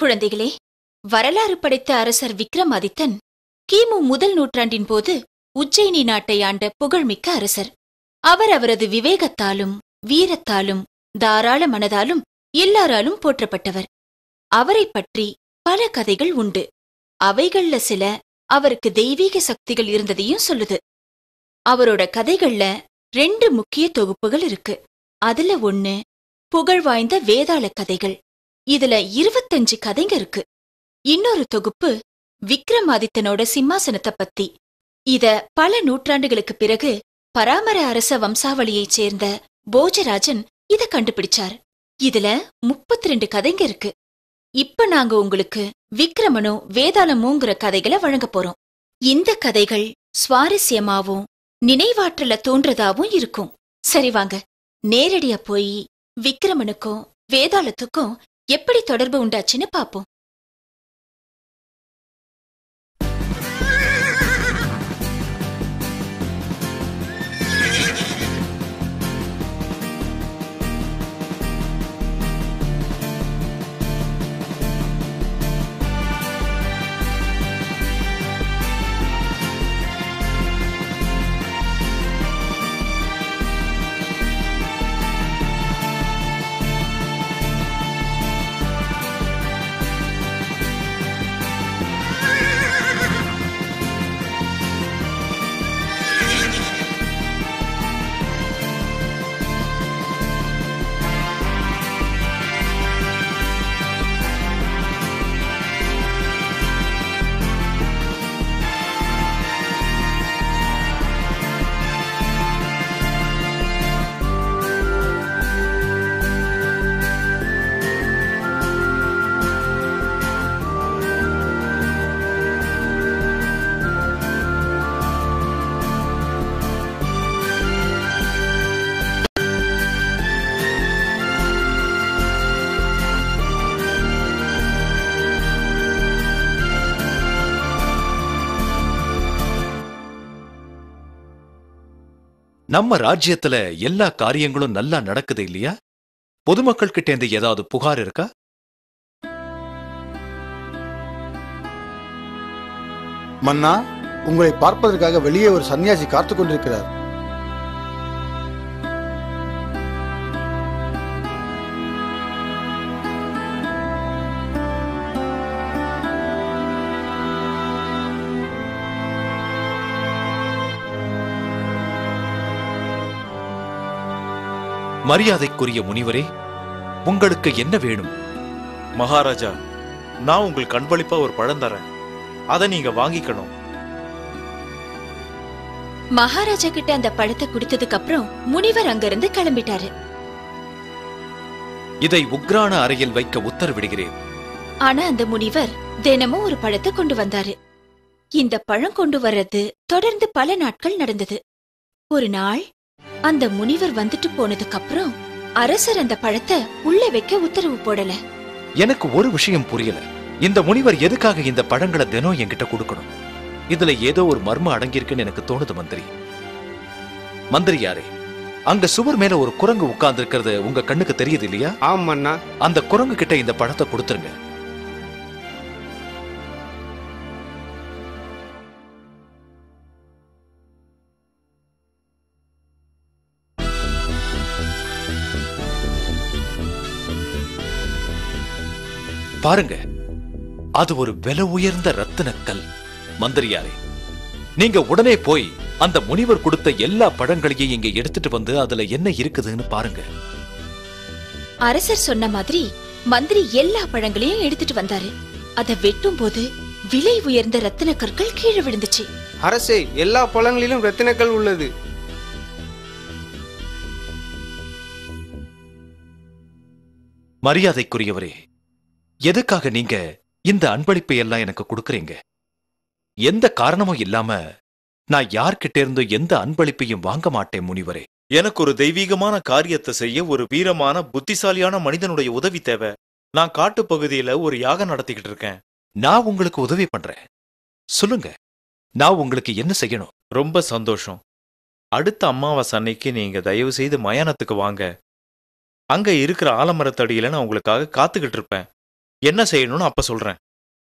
குழந்தைகளே வரலாறு படைத்த அரசர் விக்ரமாதித்தன் கிமு முதல் நூற்றாண்டின் போது உஜ்ஜயினி நாட்டை ஆண்ட புகழ்மிக்க அரசர் அவர் அவரது விவேகத்தாலும் வீரத்தாலும் தாராள மனதாலும் எல்லாராலும் போற்றப்பட்டவர் அவரைப் பற்றி பல கதைகள் உண்டு அவைகள்ல சில அவருக்கு தெய்வீக சக்திகள் இருந்ததையும் சொல்லுது அவரோட கதைகள்ல ரெண்டு முக்கிய தொகுப்புகள் இருக்கு அதுல ஒண்ணு புகழ் வாய்ந்த வேதாள கதைகள் இதுல இருபத்தஞ்சு கதைங்க இருக்கு இன்னொரு தொகுப்பு விக்ரமாதித்தனோட சிம்மாசனத்தை பத்தி இத பல நூற்றாண்டுகளுக்கு பிறகு பராமர அரச வம்சாவளியைச் சேர்ந்த போஜராஜன் இத கண்டுபிடிச்சார் இதுல முப்பத்தி ரெண்டு கதைங்க இருக்கு இப்ப நாங்க உங்களுக்கு விக்ரமனும் வேதாளமுங்கிற கதைகளை வழங்க போறோம் இந்த கதைகள் சுவாரஸ்யமாவும் நினைவாற்றல தோன்றதாவும் இருக்கும் சரி வாங்க நேரடியா போய் விக்ரமனுக்கும் வேதாளத்துக்கும் எப்படி தொடர்பு உண்டாச்சுன்னு பாப்போம் நம்ம ராஜ்யத்துல எல்லா காரியங்களும் நல்லா நடக்குது இல்லையா பொதுமக்கள் கிட்ட இருந்து ஏதாவது புகார் இருக்கா மன்னா உங்களை பார்ப்பதற்காக வெளியே ஒரு சன்னியாசி காத்துக் கொண்டிருக்கிறார் மரியாதைக்குரிய முனிவரே உங்களுக்கு என்ன வேணும் மகாராஜா நான் உங்களுக்கு கண்பளிப்பா ஒரு பழம் தரேன் அதை நீங்க வாங்கிக்கணும் மகாராஜா கிட்ட அந்த பழத்தை குடுத்ததுக்கு அப்புறம் முனிவர் அங்கிருந்து கிளம்பிட்டாரு இதை உக்ரான அறையில் வைக்க உத்தரவிடுகிறேன் ஆனா அந்த முனிவர் தினமும் ஒரு பழத்தை கொண்டு வந்தாரு இந்த பழம் கொண்டு வர்றது தொடர்ந்து பல நாட்கள் நடந்தது ஒரு நாள் அந்த முனிவர் வந்துட்டு போனதுக்கு அப்புறம் அரசர் அந்த பழத்தை உள்ள வைக்க உத்தரவு போடல எனக்கு ஒரு விஷயம் புரியல இந்த முனிவர் எதுக்காக இந்த பழங்களை தினம் என்கிட்ட கொடுக்கணும் இதுல ஏதோ ஒரு மர்மம் அடங்கியிருக்குன்னு எனக்கு தோணுது மந்திரி மந்திரி யாரே அங்க சுவர் மேல ஒரு குரங்கு உட்கார்ந்து இருக்கிறது உங்க கண்ணுக்கு தெரியுது இல்லையா ஆம் மன்னா அந்த குரங்கு கிட்ட இந்த பழத்தை கொடுத்துருங்க பாருங்க அது ஒரு விலை உயர்ந்த ரத்தினக்கல் மந்திரியாரே நீங்க உடனே போய் அந்த முனிவர் கொடுத்த எல்லா பழங்களையும் இங்க எடுத்துட்டு வந்து அதுல என்ன இருக்குதுன்னு பாருங்க அரசர் சொன்ன மாதிரி மந்திரி எல்லா பழங்களையும் எடுத்துட்டு வந்தாரு அத வெட்டும் போது விலை உயர்ந்த ரத்தின கற்கள் கீழே விழுந்துச்சு அரசே எல்லா பழங்களிலும் ரத்தினக்கல் உள்ளது மரியாதைக்குரியவரே எதுக்காக நீங்க இந்த அன்பளிப்பை எல்லாம் எனக்கு கொடுக்கறீங்க எந்த காரணமும் இல்லாம நான் யார்கிட்ட இருந்து எந்த அன்பளிப்பையும் வாங்க மாட்டேன் முனிவரே எனக்கு ஒரு தெய்வீகமான காரியத்தை செய்ய ஒரு வீரமான புத்திசாலியான மனிதனுடைய உதவி தேவை நான் காட்டுப் பகுதியில ஒரு யாகம் நடத்திக்கிட்டு இருக்கேன் நான் உங்களுக்கு உதவி பண்றேன் சொல்லுங்க நான் உங்களுக்கு என்ன செய்யணும் ரொம்ப சந்தோஷம் அடுத்த அமாவாசை அன்னைக்கு நீங்க தயவு செய்து மயானத்துக்கு வாங்க அங்க இருக்கிற ஆலமரத்தடியில நான் உங்களுக்காக காத்துக்கிட்டு இருப்பேன் என்ன செய்யணும்னு அப்ப சொல்றேன்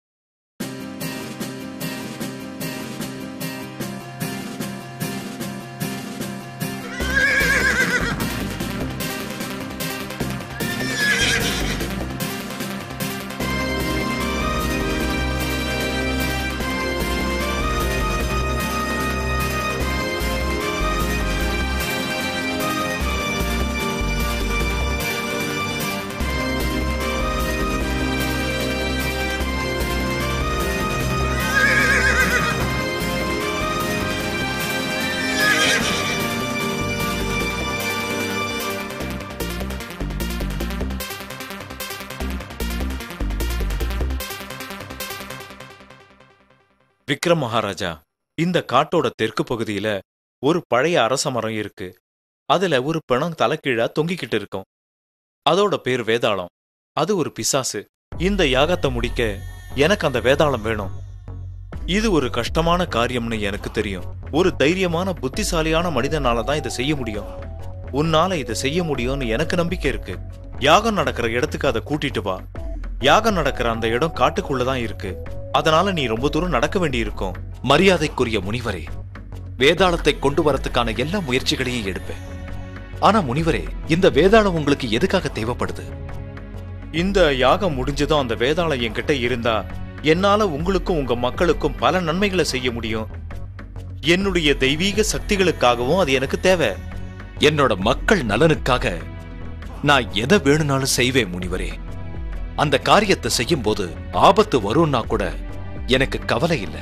விக்ரம் மகாராஜா இந்த காட்டோட தெற்கு பகுதியில ஒரு பழைய அரச மரம் இருக்கு அதுல ஒரு பிணம் தலைக்கீழா தொங்கிக்கிட்டு இருக்கும் அதோட பேர் வேதாளம் அது ஒரு பிசாசு இந்த யாகத்தை முடிக்க எனக்கு அந்த வேதாளம் வேணும் இது ஒரு கஷ்டமான காரியம்னு எனக்கு தெரியும் ஒரு தைரியமான புத்திசாலியான மனிதனால தான் இதை செய்ய முடியும் உன்னால இதை செய்ய முடியும்னு எனக்கு நம்பிக்கை இருக்கு யாகம் நடக்கிற இடத்துக்கு அதை கூட்டிட்டு வா யாகம் நடக்கிற அந்த இடம் காட்டுக்குள்ளதான் இருக்கு அதனால நீ ரொம்ப தூரம் நடக்க வேண்டியிருக்கும் மரியாதைக்குரிய முனிவரே வேதாளத்தை கொண்டு வரதுக்கான எல்லா முயற்சிகளையும் எடுப்பேன் ஆனா முனிவரே இந்த வேதாளம் உங்களுக்கு எதுக்காக தேவைப்படுது இந்த யாகம் முடிஞ்சதும் அந்த வேதாளம் என்கிட்ட இருந்தா என்னால உங்களுக்கும் உங்க மக்களுக்கும் பல நன்மைகளை செய்ய முடியும் என்னுடைய தெய்வீக சக்திகளுக்காகவும் அது எனக்கு தேவை என்னோட மக்கள் நலனுக்காக நான் எதை வேணும்னாலும் செய்வேன் முனிவரே அந்த காரியத்தை செய்யும்போது ஆபத்து வரும்னா கூட எனக்கு கவலை இல்லை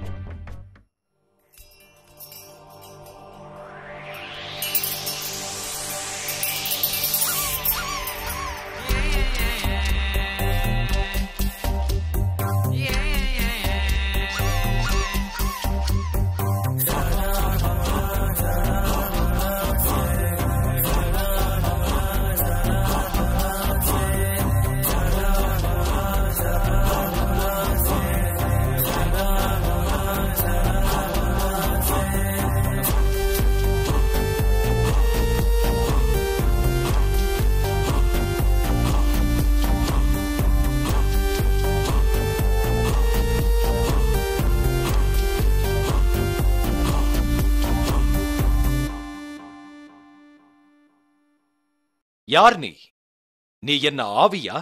யார் நீ நீ என்ன ஆவியா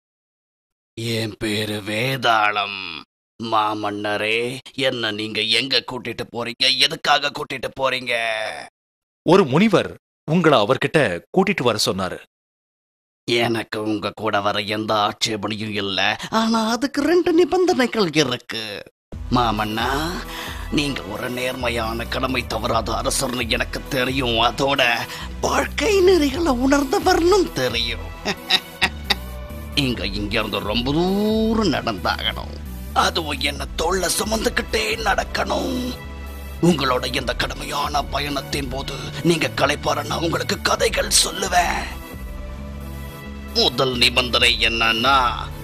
என் பேரு வேதாளம் மாமன்னரே என்ன நீங்க எங்க கூட்டிட்டு போறீங்க எதுக்காக கூட்டிட்டு போறீங்க ஒரு முனிவர் உங்களை அவர்கிட்ட கூட்டிட்டு வர சொன்னாரு எனக்கு உங்க கூட வர எந்த ஆட்சேபனையும் இல்ல ஆனா அதுக்கு ரெண்டு நிபந்தனைகள் இருக்கு மாமன்னா நீங்க ஒரு நேர்மையான கடமை தவறாத அரசர்னு எனக்கு தெரியும் அதோட வாழ்க்கை நெறிகளை உணர்ந்தவர்னும் தெரியும் இங்க இங்க இருந்து ரொம்ப தூரம் நடந்தாகணும் அதுவும் என்ன தோல்ல சுமந்துக்கிட்டே நடக்கணும் உங்களோட இந்த கடுமையான பயணத்தின் போது நீங்க களைப்பாரன்னா உங்களுக்கு கதைகள் சொல்லுவேன் முதல் நிபந்தனை என்னன்னா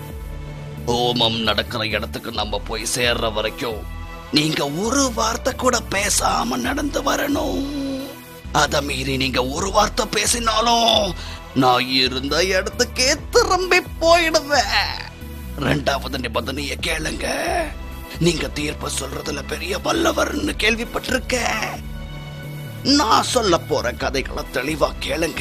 ஹோமம் நடக்கிற இடத்துக்கு நம்ம போய் சேர்ற வரைக்கும் நீங்க ஒரு வார்த்தை கூட பேசாம நடந்து வரணும் அத மீறி நீங்க ஒரு வார்த்தை பேசினாலும் நான் இருந்த இடத்துக்கே திரும்பி போயிடுவேன் ரெண்டாவது நிபந்தனைய கேளுங்க நீங்க தீர்ப்பு சொல்றதுல பெரிய வல்லவர்னு கேள்விப்பட்டிருக்கேன் நான் சொல்ல போற கதைகளை தெளிவா கேளுங்க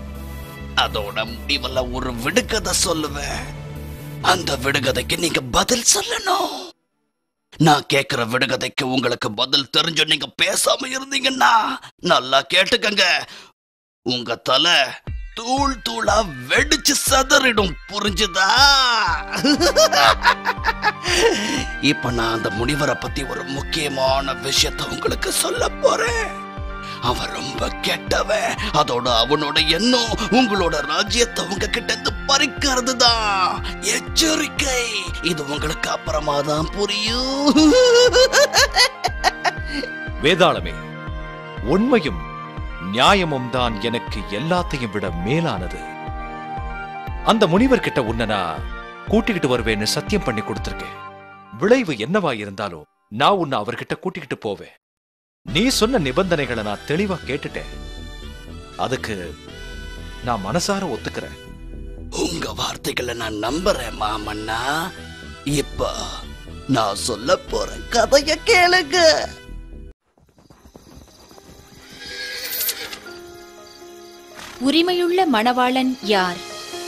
அதோட முடிவுல ஒரு விடுகதை சொல்லுவேன் அந்த விடுகதைக்கு நீங்க பதில் சொல்லணும் நான் கேக்குற விடுகதைக்கு உங்களுக்கு பதில் தெரிஞ்சு நீங்க பேசாம இருந்தீங்கன்னா நல்லா கேட்டுக்கங்க உங்க தலை தூள் தூளா வெடிச்சு சதறிடும் புரிஞ்சுதா இப்ப நான் அந்த முனிவரை பத்தி ஒரு முக்கியமான விஷயத்த உங்களுக்கு சொல்ல போறேன் அவன் ரொம்ப கெட்டவன் அதோட அவனோட எண்ணம் உங்களோட ராஜ்யத்தை உங்க கிட்ட இருந்து பறிக்கிறது தான் எச்சரிக்கை இது உங்களுக்கு அப்புறமா தான் புரியும் வேதாளமே உண்மையும் நியாயமும் தான் எனக்கு எல்லாத்தையும் விட மேலானது அந்த முனிவர் கிட்ட உன்னை நான் கூட்டிக்கிட்டு வருவேன்னு சத்தியம் பண்ணி கொடுத்திருக்கேன் விளைவு என்னவா இருந்தாலும் நான் உன்னை அவர்கிட்ட கூட்டிக்கிட்டு போவேன் நீ சொன்ன நிபந்தனைகளை நான் தெளிவா கேட்டுட்டேன் அதுக்கு நான் மனசார ஒத்துக்கிறேன் உங்க வார்த்தைகளை நான் நம்புறேன் மாமன்னா இப்ப நான் சொல்ல போற கதைய கேளுங்க உரிமையுள்ள மணவாளன் யார்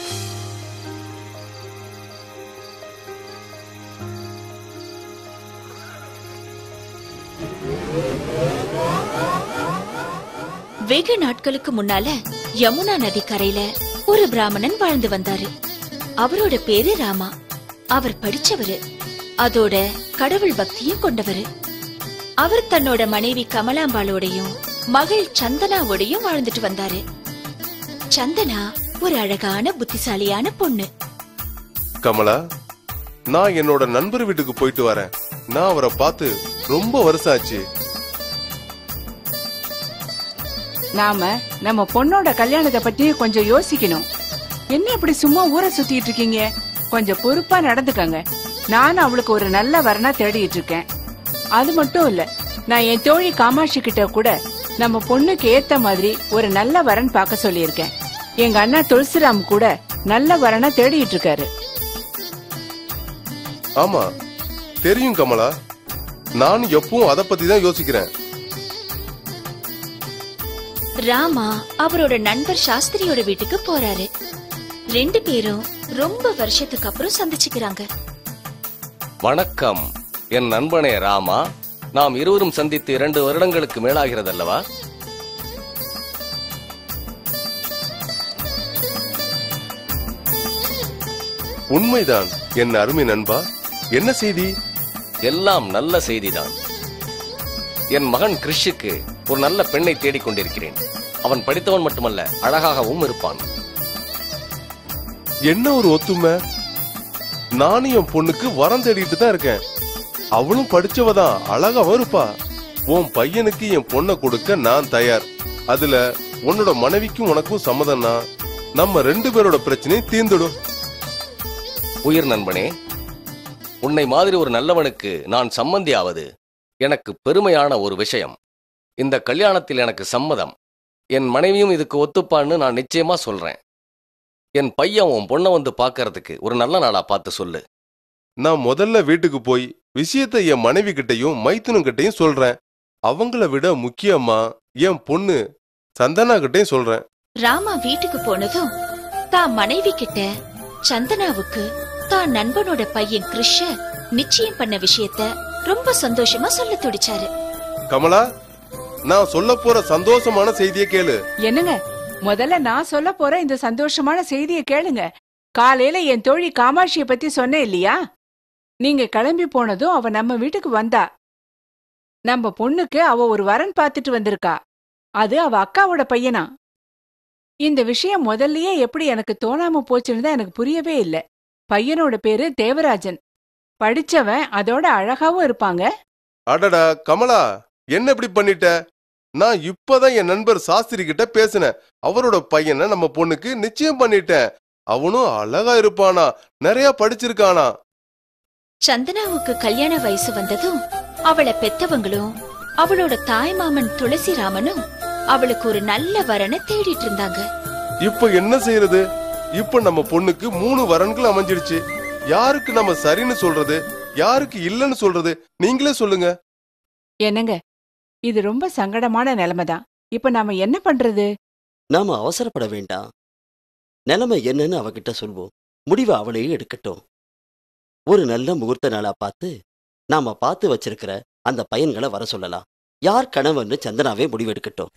வெகு நாட்களுக்கு முன்னால யமுனா நதி கரையில ஒரு பிராமணன் வாழ்ந்து வந்தாரு அவரோட பேரு ராமா அவர் படிச்சவரு அதோட கடவுள் பக்தியும் கொண்டவரு அவர் தன்னோட மனைவி கமலாம்பாளோடையும் மகள் சந்தனாவோடையும் வாழ்ந்துட்டு வந்தாரு சந்தனா ஒரு அழகான புத்திசாலியான பொண்ணு கமலா நான் என்னோட நண்பர் வீட்டுக்கு போயிட்டு வரேன் நான் அவரை பார்த்து ரொம்ப வருஷம் ஆச்சு நாம நம்ம பொண்ணோட கல்யாணத்தை பத்தி கொஞ்சம் யோசிக்கணும் என்ன இப்படி சும்மா ஊரை சுத்திட்டு இருக்கீங்க கொஞ்சம் பொறுப்பா நடந்துக்கங்க நானும் அவளுக்கு ஒரு நல்ல வரனா தேடிட்டு இருக்கேன் அது மட்டும் இல்ல நான் என் தோழி காமாட்சி கிட்ட கூட நம்ம பொண்ணுக்கு ஏத்த மாதிரி ஒரு நல்ல வரன் பார்க்க சொல்லியிருக்கேன் எங்க அண்ணா துளசிராம் கூட நல்ல வரனா தேடிட்டு இருக்காரு ஆமா தெரியும் கமலா நான் எப்பவும் அதை பத்தி தான் யோசிக்கிறேன் ராமா அவரோட நண்பர் சாஸ்திரியோட வீட்டுக்கு போறாரு ரெண்டு பேரும் ரொம்ப வருஷத்துக்கு அப்புறம் சந்திச்சுக்கிறாங்க வணக்கம் என் நண்பனே ராமா நாம் இருவரும் சந்தித்து இரண்டு வருடங்களுக்கு மேலாகிறது அல்லவா உண்மைதான் என் அருமை நண்பா என்ன செய்தி எல்லாம் நல்ல செய்திதான் என் மகன் கிறிஷுக்கு ஒரு நல்ல பெண்ணை தேடிக் கொண்டிருக்கிறேன் அவன் படித்தவன் மட்டுமல்ல அழகாகவும் இருப்பான் என்ன ஒரு ஒத்துமை நானும் என் பொண்ணுக்கு வரம் தேடிட்டு தான் இருக்கேன் அவளும் படிச்சவ தான் அழகாவும் இருப்பா உன் பையனுக்கு என் பொண்ணை கொடுக்க நான் தயார் அதுல உன்னோட மனைவிக்கும் உனக்கும் சம்மதம்னா நம்ம ரெண்டு பேரோட பிரச்சனையும் தீர்ந்துடும் உயிர் நண்பனே உன்னை மாதிரி ஒரு நல்லவனுக்கு நான் சம்மந்தி ஆவது எனக்கு பெருமையான ஒரு விஷயம் இந்த கல்யாணத்தில் எனக்கு சம்மதம் என் மனைவியும் இதுக்கு ஒத்துப்பான்னு நான் நிச்சயமா சொல்றேன் என் பையன் உன் பொண்ணை வந்து பார்க்கறதுக்கு ஒரு நல்ல நாளா பார்த்து சொல்லு நான் முதல்ல வீட்டுக்கு போய் விஷயத்தை என் மனைவி கிட்டயும் மைத்துனும் கிட்டயும் சொல்றேன் அவங்கள விட முக்கியமா என் பொண்ணு சந்தனா கிட்டயும் சொல்றேன் ராமா வீட்டுக்கு போனதும் தான் மனைவி கிட்ட சந்தனாவுக்கு தான் நண்பனோட பையன் கிருஷ நிச்சயம் பண்ண விஷயத்த ரொம்ப சந்தோஷமா சொல்ல துடிச்சாரு கமலா நான் சொல்ல போற சந்தோஷமான செய்தியை கேளு என்னங்க முதல்ல நான் சொல்ல போற இந்த சந்தோஷமான செய்தியை கேளுங்க காலையில என் தோழி காமாட்சிய பத்தி சொன்னேன் இல்லையா நீங்க கிளம்பி போனதும் அவ நம்ம வீட்டுக்கு வந்தா நம்ம பொண்ணுக்கு அவ ஒரு வரன் பார்த்துட்டு வந்திருக்கா அது அவ அக்காவோட பையனா இந்த விஷயம் முதல்லயே எப்படி எனக்கு தோணாம போச்சுன்னு தான் எனக்கு புரியவே இல்ல பையனோட பேரு தேவராஜன் படிச்சவன் அதோட அழகாவும் இருப்பாங்க அடடா கமலா என்ன இப்படி பண்ணிட்ட நான் இப்பதான் என் நண்பர் சாஸ்திரி கிட்ட பேசினேன் அவரோட பையனை நம்ம பொண்ணுக்கு நிச்சயம் பண்ணிட்டேன் அவனும் அழகா இருப்பானா நிறைய படிச்சிருக்கானா சந்தனாவுக்கு கல்யாண வயசு வந்ததும் அவளை பெத்தவங்களும் அவளோட தாய் மாமன் துளசிராமனும் அவளுக்கு ஒரு நல்ல வரனை தேடிட்டு இருந்தாங்க இப்ப என்ன செய்யறது இப்ப நம்ம பொண்ணுக்கு மூணு வரன்கள் அமைஞ்சிடுச்சு யாருக்கு நம்ம சரின்னு சொல்றது யாருக்கு இல்லைன்னு சொல்றது நீங்களே சொல்லுங்க என்னங்க இது ரொம்ப சங்கடமான நிலைமைதான் இப்ப நாம என்ன பண்றது நாம அவசரப்பட வேண்டாம் நிலைமை என்னன்னு அவகிட்ட சொல்வோம் முடிவை அவளே எடுக்கட்டும் ஒரு நல்ல முகூர்த்த நாளா பார்த்து நாம பார்த்து வச்சிருக்கிற அந்த பையன்களை வர சொல்லலாம் யார் கணவன்னு சந்தனாவே முடிவெடுக்கட்டும்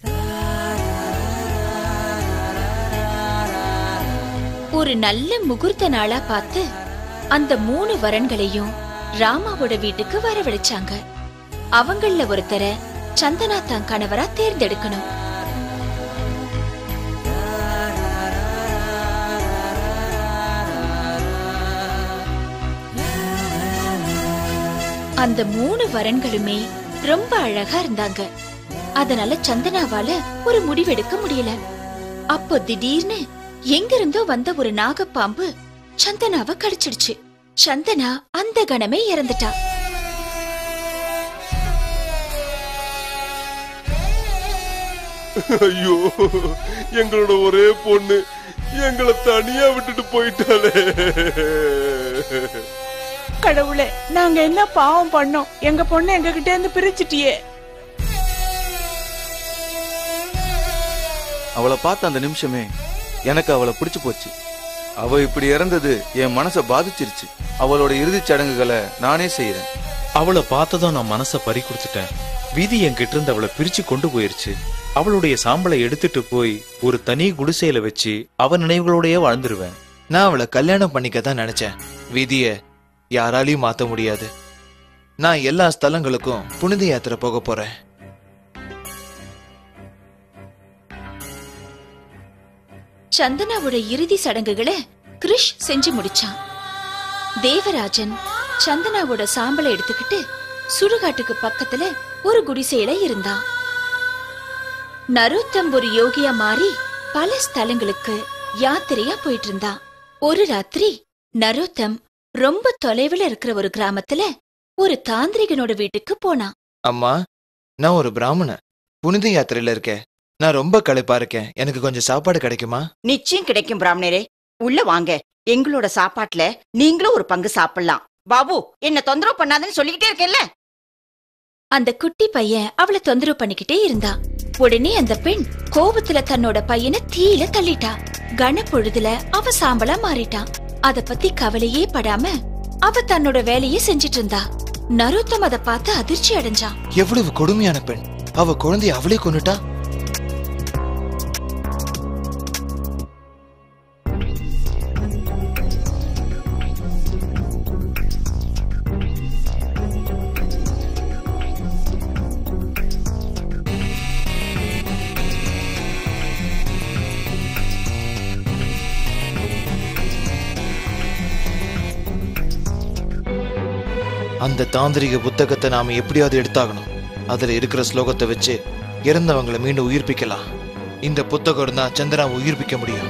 ஒரு நல்ல முகூர்த்த நாளா பார்த்து அந்த மூணு வரன்களையும் ராமாவோட வீட்டுக்கு வரவழைச்சாங்க அவங்கள ஒருத்தரை சந்தனா தான் கணவரா தேர்ந்தெடுக்கணும் அந்த மூணு வரன்களுமே ரொம்ப அழகா இருந்தாங்க அதனால சந்தனாவால ஒரு முடிவெடுக்க முடியல அப்போ திடீர்னு எங்கிருந்தோ வந்த ஒரு நாகப்பாம்பு சந்தனாவை கடிச்சிடுச்சு சந்தனா அந்த கணமே இறந்துட்டா ஐயோ எங்களோட ஒரே பொண்ணு எங்களை தனியா விட்டுட்டு போயிட்டாளே கடவுளே நாங்க என்ன பாவம் பண்ணோம் எங்க பொண்ணை எங்க கிட்ட இருந்து பிரிச்சிட்டியே அவளை பார்த்த அந்த நிமிஷமே எனக்கு அவளை பிடிச்சு போச்சு அவ இப்படி இறந்தது என் மனசை பாதிச்சிருச்சு அவளோட இறுதிச் சடங்குகளை நானே செய்யறேன் அவளை பார்த்ததும் நான் மனசை பறி கொடுத்துட்டேன் விதி என்கிட்ட இருந்து அவளை பிரிச்சு கொண்டு போயிருச்சு அவளுடைய சாம்பலை எடுத்துட்டு போய் ஒரு தனி குடிசையில வச்சு அவ நினைவுகளோடயே வாழ்ந்துருவேன் நான் அவளை கல்யாணம் பண்ணிக்க தான் நினைச்சேன் விதிய யாராலையும் மாத்த முடியாது நான் எல்லா ஸ்தலங்களுக்கும் புனித யாத்திரை போக போறேன் சந்தனாவோட இறுதி சடங்குகளை கிரிஷ் செஞ்சு முடிச்சான் தேவராஜன் சந்தனாவோட சாம்பலை எடுத்துக்கிட்டு சுடுகாட்டுக்கு பக்கத்துல ஒரு குடிசையில இருந்தான் நரோத்தம் ஒரு யோகியா மாறி பல ஸ்தலங்களுக்கு யாத்திரையா போயிட்டு இருந்தான் ஒரு ராத்திரி நரோத்தம் ரொம்ப தொலைவுல இருக்கிற ஒரு கிராமத்துல ஒரு தாந்திரிகனோட வீட்டுக்கு போனான் அம்மா நான் ஒரு பிராமணன் புனித யாத்திரையில இருக்கேன் நான் ரொம்ப களைப்பா இருக்கேன் எனக்கு கொஞ்சம் சாப்பாடு கிடைக்குமா நிச்சயம் கிடைக்கும் பிராமணரே உள்ள வாங்க எங்களோட சாப்பாட்டுல நீங்களும் ஒரு பங்கு சாப்பிடலாம் பாபு என்ன தொந்தரவு பண்ணாதன்னு சொல்லிக்கிட்டே இருக்கேன்ல அந்த குட்டி பையன் அவளை தொந்தரவு பண்ணிக்கிட்டே இருந்தா உடனே அந்த பெண் கோபத்துல தன்னோட பையனை தீயில தள்ளிட்டா கனப்பொழுதுல அவ சாம்பலா மாறிட்டான் அத பத்தி கவலையே படாம அவ தன்னோட வேலையை செஞ்சிட்டு இருந்தா நரோத்தம் அத பார்த்து அதிர்ச்சி அடைஞ்சான் எவ்வளவு கொடுமையான பெண் அவ குழந்தைய அவளே கொன்னுட்டா அந்த தாந்திரிக புத்தகத்தை நாம எப்படியாவது எடுத்தாகணும் அதுல இருக்கிற ஸ்லோகத்தை வச்சு இறந்தவங்களை மீண்டும் உயிர்ப்பிக்கலாம் இந்த புத்தகம் இருந்தா சந்திராவை உயிர்ப்பிக்க முடியும்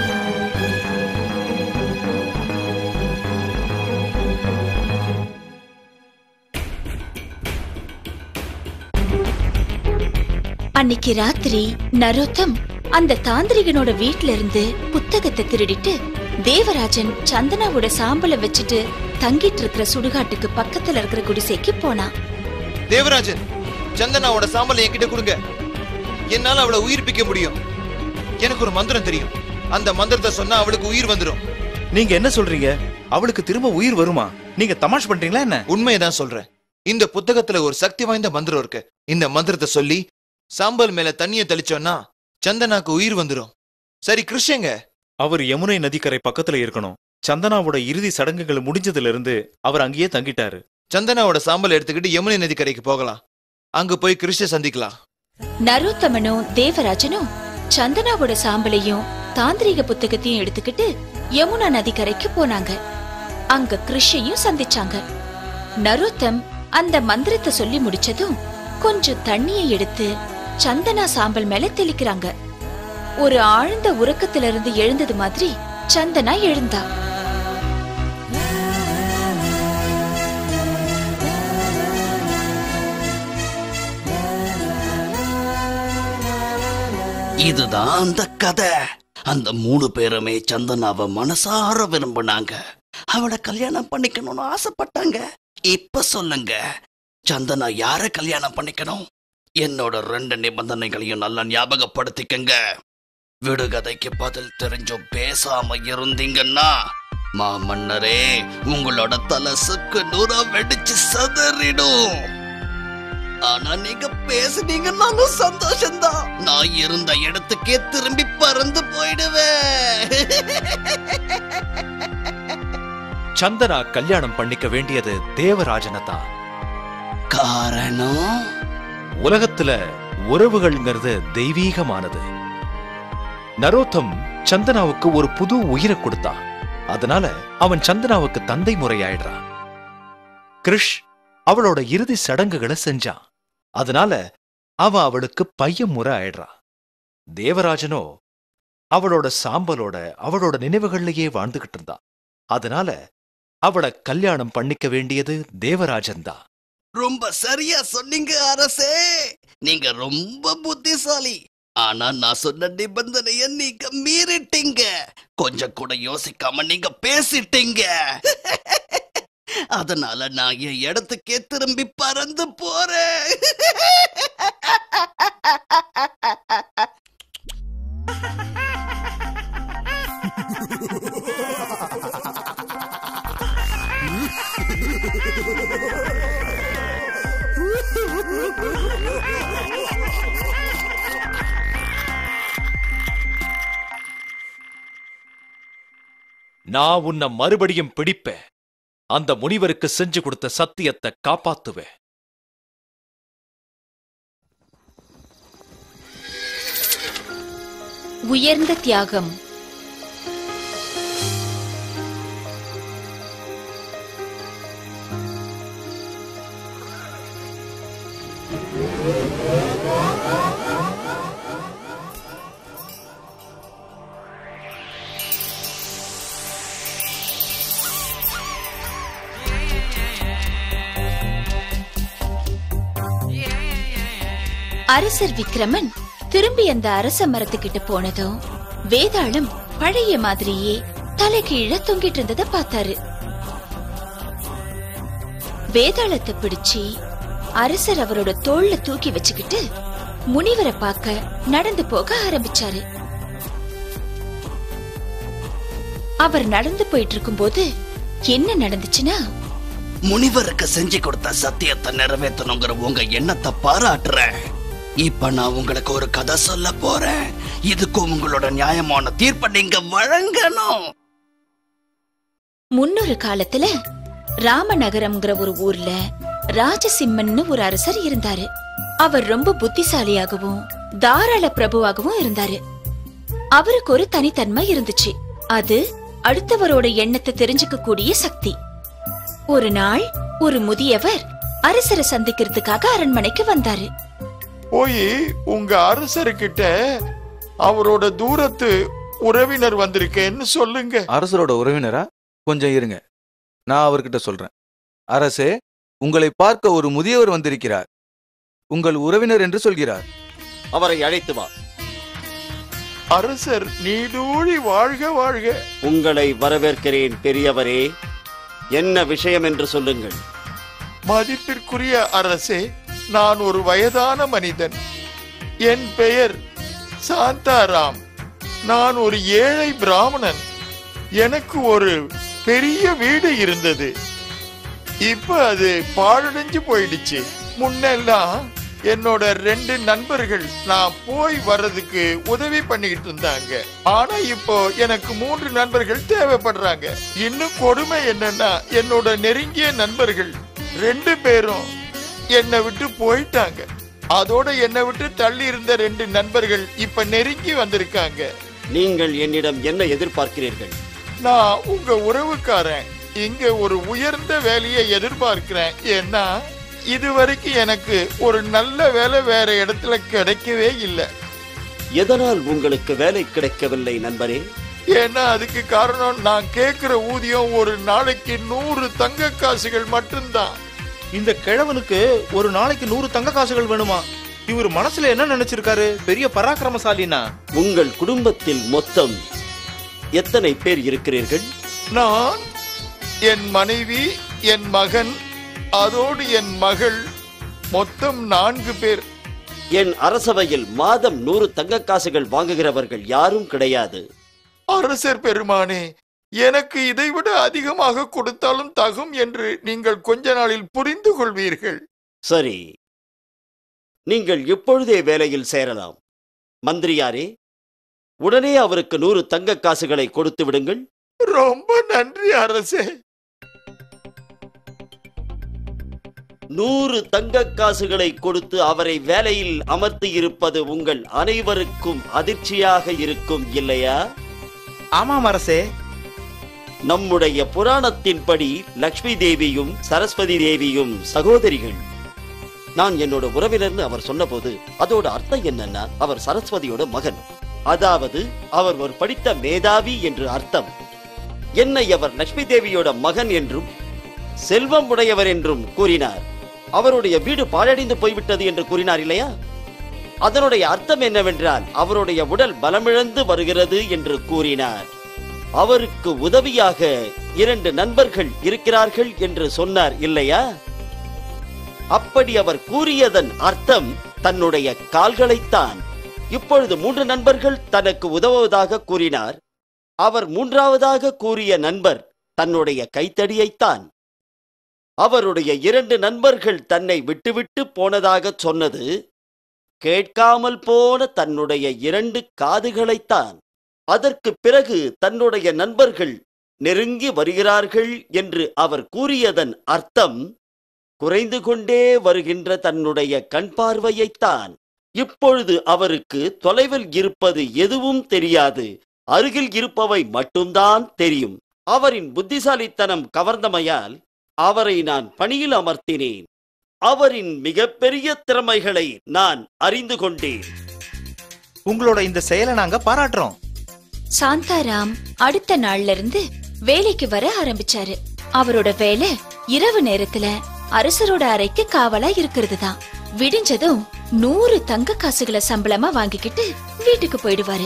அன்னைக்கு ராத்திரி நரோத்தம் அந்த தாந்திரிகனோட வீட்ல இருந்து புத்தகத்தை திருடிட்டு தேவராஜன் சந்தனாவோட சாம்பலை வச்சுட்டு தங்கிட்டு இருக்கிற சுடுகாட்டுக்கு பக்கத்துல இருக்கிற குடிசைக்கு போனான் தேவராஜன் சந்தனாவோட சாம்பலை என்கிட்ட கொடுங்க என்னால அவளை உயிர்ப்பிக்க முடியும் எனக்கு ஒரு மந்திரம் தெரியும் அந்த மந்திரத்தை சொன்னா அவளுக்கு உயிர் வந்துடும் நீங்க என்ன சொல்றீங்க அவளுக்கு திரும்ப உயிர் வருமா நீங்க தமாஷ் பண்றீங்களா என்ன உண்மையதான் சொல்றேன் இந்த புத்தகத்துல ஒரு சக்தி வாய்ந்த மந்திரம் இருக்கு இந்த மந்திரத்தை சொல்லி சாம்பல் மேல தண்ணிய தெளிச்சோன்னா சந்தனாக்கு உயிர் வந்துடும் சரி கிருஷ்ணங்க அவர் யமுனை நதிக்கரை பக்கத்துல இருக்கணும் சந்தனாவோட இறுதி சடங்குகள் முடிஞ்சதுல இருந்து அவர் அங்கேயே தங்கிட்டாரு சந்தனாவோட சாம்பல் எடுத்துக்கிட்டு யமுனை நதிக்கரைக்கு போகலாம் அங்க போய் கிருஷ்ண சந்திக்கலாம் நரோத்தமனும் தேவராஜனும் சந்தனாவோட சாம்பலையும் தாந்திரிக புத்தகத்தையும் எடுத்துக்கிட்டு யமுனா நதிக்கரைக்கு போனாங்க அங்க கிருஷையும் சந்திச்சாங்க நரோத்தம் அந்த மந்திரத்தை சொல்லி முடிச்சதும் கொஞ்சம் தண்ணியை எடுத்து சந்தனா சாம்பல் மேல தெளிக்கிறாங்க ஒரு ஆழ்ந்த உறக்கத்திலிருந்து எழுந்தது மாதிரி சந்தனா எழுந்தா இதுதான் அந்த கதை அந்த மூணு பேருமே சந்தனாவை மனசார விரும்பினாங்க அவளை கல்யாணம் பண்ணிக்கணும்னு ஆசைப்பட்டாங்க இப்ப சொல்லுங்க சந்தனா யார கல்யாணம் பண்ணிக்கணும் என்னோட ரெண்டு நிபந்தனைகளையும் நல்லா ஞாபகப்படுத்திக்கங்க விடுகதைக்கு பதில் தெரிஞ்சும் பேசாம இருந்தீங்கன்னா மாமன்னரே உங்களோட தலை சுக்கு நூறா வெடிச்சு சதறிடும் ஆனா நீங்க பேசுனீங்கன்னாலும் சந்தோஷம்தான் நான் இருந்த இடத்துக்கே திரும்பி பறந்து போயிடுவேன் சந்தனா கல்யாணம் பண்ணிக்க வேண்டியது தேவராஜனை தான் காரணம் உலகத்துல உறவுகள்ங்கிறது தெய்வீகமானது நரோத்தம் சந்தனாவுக்கு ஒரு புது உயிரை கொடுத்தான் அதனால அவன் சந்தனாவுக்கு தந்தை முறையாயிடுறான் கிருஷ் அவளோட இறுதி சடங்குகளை செஞ்சான் அதனால அவ அவளுக்கு பையன் முறை ஆயிடுறான் தேவராஜனோ அவளோட சாம்பலோட அவளோட நினைவுகள்லயே வாழ்ந்துகிட்டு இருந்தான் அதனால அவளை கல்யாணம் பண்ணிக்க வேண்டியது தேவராஜன் தான் ரொம்ப சரியா சொன்னீங்க அரசே நீங்க ரொம்ப புத்திசாலி ஆனா நான் சொன்ன நிபந்தனைய நீங்க மீறிட்டீங்க கொஞ்சம் கூட யோசிக்காம நீங்க பேசிட்டீங்க அதனால நான் என் இடத்துக்கே திரும்பி பறந்து போறேன் நான் உன்னை மறுபடியும் பிடிப்பேன் அந்த முனிவருக்கு செஞ்சு கொடுத்த சத்தியத்தை காப்பாத்துவேன் உயர்ந்த தியாகம் அரசர் விக்ரமன் திரும்பி அந்த அரச மரத்துக்கிட்ட போனதும் வேதாளம் பழைய மாதிரியே தலைகீழ தொங்கிட்டு இருந்தத பார்த்தாரு வேதாளத்தை பிடிச்சு அரசர் அவரோட தோள்ல தூக்கி வச்சுக்கிட்டு முனிவரை பார்க்க நடந்து போக ஆரம்பிச்சாரு அவர் நடந்து போயிட்டு இருக்கும்போது என்ன நடந்துச்சுன்னா முனிவருக்கு செஞ்சு கொடுத்த சத்தியத்தை நிறைவேற்றணுங்கிற உங்க எண்ணத்தை பாராட்டுறேன் இப்ப நான் உங்களுக்கு ஒரு கதை சொல்ல போறேன் இதுக்கு உங்களோட நியாயமான தீர்ப்பை நீங்க வழங்கணும் முன்னொரு காலத்துல ராமநகரம்ங்கிற ஒரு ஊர்ல ராஜசிம்மன்னு ஒரு அரசர் இருந்தாரு அவர் ரொம்ப புத்திசாலியாகவும் தாராள பிரபுவாகவும் இருந்தாரு அவருக்கு ஒரு தனித்தன்மை இருந்துச்சு அது அடுத்தவரோட எண்ணத்தை தெரிஞ்சுக்க கூடிய சக்தி ஒரு நாள் ஒரு முதியவர் அரசரை சந்திக்கிறதுக்காக அரண்மனைக்கு வந்தாரு போய் உங்க அரசர்கிட்ட அவரோட தூரத்து உறவினர் வந்திருக்கேன்னு சொல்லுங்க அரசரோட உறவினரா கொஞ்சம் இருங்க நான் அவர்கிட்ட சொல்றேன் அரசே உங்களை பார்க்க ஒரு முதியவர் வந்திருக்கிறார் உங்கள் உறவினர் என்று சொல்கிறார் அவரை அழைத்து வா அரசர் நீடூழி வாழ்க வாழ்க உங்களை வரவேற்கிறேன் பெரியவரே என்ன விஷயம் என்று சொல்லுங்கள் மதிப்பிற்குரிய அரசே நான் ஒரு வயதான மனிதன் என் பெயர் சாந்தாராம் நான் ஒரு ஏழை பிராமணன் எனக்கு ஒரு பெரிய வீடு இருந்தது இப்ப அது பாழடைஞ்சு போயிடுச்சு முன்னெல்லாம் என்னோட ரெண்டு நண்பர்கள் நான் போய் வர்றதுக்கு உதவி பண்ணிக்கிட்டு இருந்தாங்க ஆனா இப்போ எனக்கு மூன்று நண்பர்கள் தேவைப்படுறாங்க இன்னும் கொடுமை என்னன்னா என்னோட நெருங்கிய நண்பர்கள் ரெண்டு பேரும் என்னை விட்டு போயிட்டாங்க அதோட என்னை விட்டு தள்ளி இருந்த ரெண்டு நண்பர்கள் இப்ப நெருங்கி வந்திருக்காங்க நீங்கள் என்னிடம் என்ன எதிர்பார்க்கிறீர்கள் நான் உங்க உறவுக்காரன் இங்க ஒரு உயர்ந்த வேலையை எதிர்பார்க்கிறேன் ஏன்னா இதுவரைக்கும் எனக்கு ஒரு நல்ல வேலை வேற இடத்துல கிடைக்கவே இல்லை எதனால் உங்களுக்கு வேலை கிடைக்கவில்லை நண்பரே ஏன்னா அதுக்கு காரணம் நான் கேக்குற ஊதியம் ஒரு நாளைக்கு நூறு தங்க காசுகள் மட்டும்தான் இந்த கிழவனுக்கு ஒரு நாளைக்கு நூறு தங்க காசுகள் வேணுமா இவர் மனசுல என்ன நினைச்சிருக்காரு பெரிய பராக்கிரமசாலினா உங்கள் குடும்பத்தில் மொத்தம் எத்தனை பேர் இருக்கிறீர்கள் நான் என் மனைவி என் மகன் அதோடு என் மகள் மொத்தம் நான்கு பேர் என் அரசவையில் மாதம் நூறு தங்க காசுகள் வாங்குகிறவர்கள் யாரும் கிடையாது அரசர் பெருமானே எனக்கு இதைவிட அதிகமாக கொடுத்தாலும் தகும் என்று நீங்கள் கொஞ்ச நாளில் புரிந்து கொள்வீர்கள் சரி நீங்கள் இப்பொழுதே வேலையில் சேரலாம் மந்திரியாரே உடனே அவருக்கு நூறு தங்க காசுகளை கொடுத்து விடுங்கள் ரொம்ப நன்றி அரசே நூறு தங்க காசுகளை கொடுத்து அவரை வேலையில் அமர்த்தி இருப்பது உங்கள் அனைவருக்கும் அதிர்ச்சியாக இருக்கும் இல்லையா ஆமாம் அரசே நம்முடைய புராணத்தின்படி லக்ஷ்மி தேவியும் சரஸ்வதி தேவியும் சகோதரிகள் நான் என்னோட உறவினர்னு அவர் சொன்னபோது அதோட அர்த்தம் என்னன்னா அவர் சரஸ்வதியோட மகன் அதாவது அவர் ஒரு படித்த மேதாவி என்று அர்த்தம் என்னை அவர் லட்சுமி தேவியோட மகன் என்றும் செல்வம் உடையவர் என்றும் கூறினார் அவருடைய வீடு பாழடைந்து போய்விட்டது என்று கூறினார் இல்லையா அதனுடைய அர்த்தம் என்னவென்றால் அவருடைய உடல் பலமிழந்து வருகிறது என்று கூறினார் அவருக்கு உதவியாக இரண்டு நண்பர்கள் இருக்கிறார்கள் என்று சொன்னார் இல்லையா அப்படி அவர் கூறியதன் அர்த்தம் தன்னுடைய கால்களைத்தான் இப்பொழுது மூன்று நண்பர்கள் தனக்கு உதவுவதாக கூறினார் அவர் மூன்றாவதாக கூறிய நண்பர் தன்னுடைய கைத்தடியைத்தான் அவருடைய இரண்டு நண்பர்கள் தன்னை விட்டுவிட்டு போனதாக சொன்னது கேட்காமல் போன தன்னுடைய இரண்டு காதுகளைத்தான் அதற்கு பிறகு தன்னுடைய நண்பர்கள் நெருங்கி வருகிறார்கள் என்று அவர் கூறியதன் அர்த்தம் குறைந்து கொண்டே வருகின்ற தன்னுடைய கண் பார்வையைத்தான் இப்பொழுது அவருக்கு தொலைவில் இருப்பது எதுவும் தெரியாது அருகில் இருப்பவை மட்டும்தான் தெரியும் அவரின் புத்திசாலித்தனம் கவர்ந்தமையால் அவரை நான் பணியில் அமர்த்தினேன் அவரின் மிகப்பெரிய திறமைகளை நான் அறிந்து கொண்டேன் உங்களோட இந்த செயலை நாங்க பாராட்டுறோம் சாந்தாராம் அடுத்த நாள்ல இருந்து வேலைக்கு வர ஆரம்பிச்சாரு அவரோட வேலை இரவு நேரத்துல அரசரோட அறைக்கு காவலா இருக்கிறது தான் விடிஞ்சதும் நூறு தங்க காசுகளை சம்பளமா வாங்கிக்கிட்டு வீட்டுக்கு போயிடுவாரு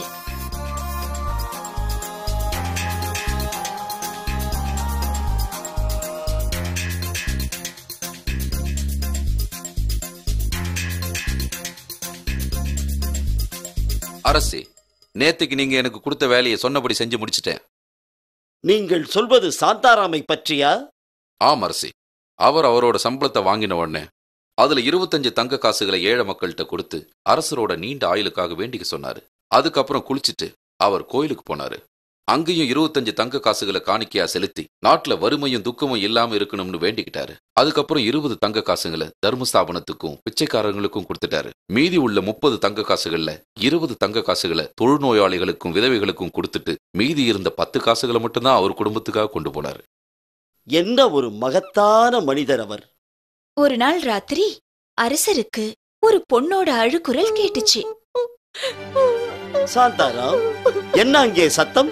அரசே நேத்துக்கு நீங்க எனக்கு கொடுத்த வேலையை சொன்னபடி செஞ்சு முடிச்சிட்டேன் நீங்கள் சொல்வது சாந்தாராமை பற்றியா ஆம் அரசே அவர் அவரோட சம்பளத்தை வாங்கின உடனே அதுல இருபத்தஞ்சு தங்க காசுகளை ஏழை மக்கள்கிட்ட கொடுத்து அரசரோட நீண்ட ஆயுளுக்காக வேண்டிக்க சொன்னாரு அதுக்கப்புறம் குளிச்சிட்டு அவர் கோயிலுக்கு போனாரு அங்கேயும் இருபத்தஞ்சு தங்க காசுகளை காணிக்கையா செலுத்தி நாட்டுல வறுமையும் துக்கமும் இல்லாம இருக்கணும்னு வேண்டிக்கிட்டாரு அதுக்கப்புறம் இருபது தங்க காசுகளை தர்மஸ்தாபனத்துக்கும் பிச்சைக்காரங்களுக்கும் கொடுத்துட்டாரு மீதி உள்ள முப்பது தங்க காசுகள்ல இருபது தங்க காசுகளை தொழுநோயாளிகளுக்கும் விதவைகளுக்கும் கொடுத்துட்டு மீதி இருந்த பத்து காசுகளை மட்டும்தான் அவர் குடும்பத்துக்காக கொண்டு போனாரு என்ன ஒரு மகத்தான மனிதர் அவர் ஒரு நாள் ராத்திரி அரசருக்கு ஒரு பொண்ணோட அழுகுரல் கேட்டுச்சு சாந்தாராம் என்ன அங்கே சத்தம்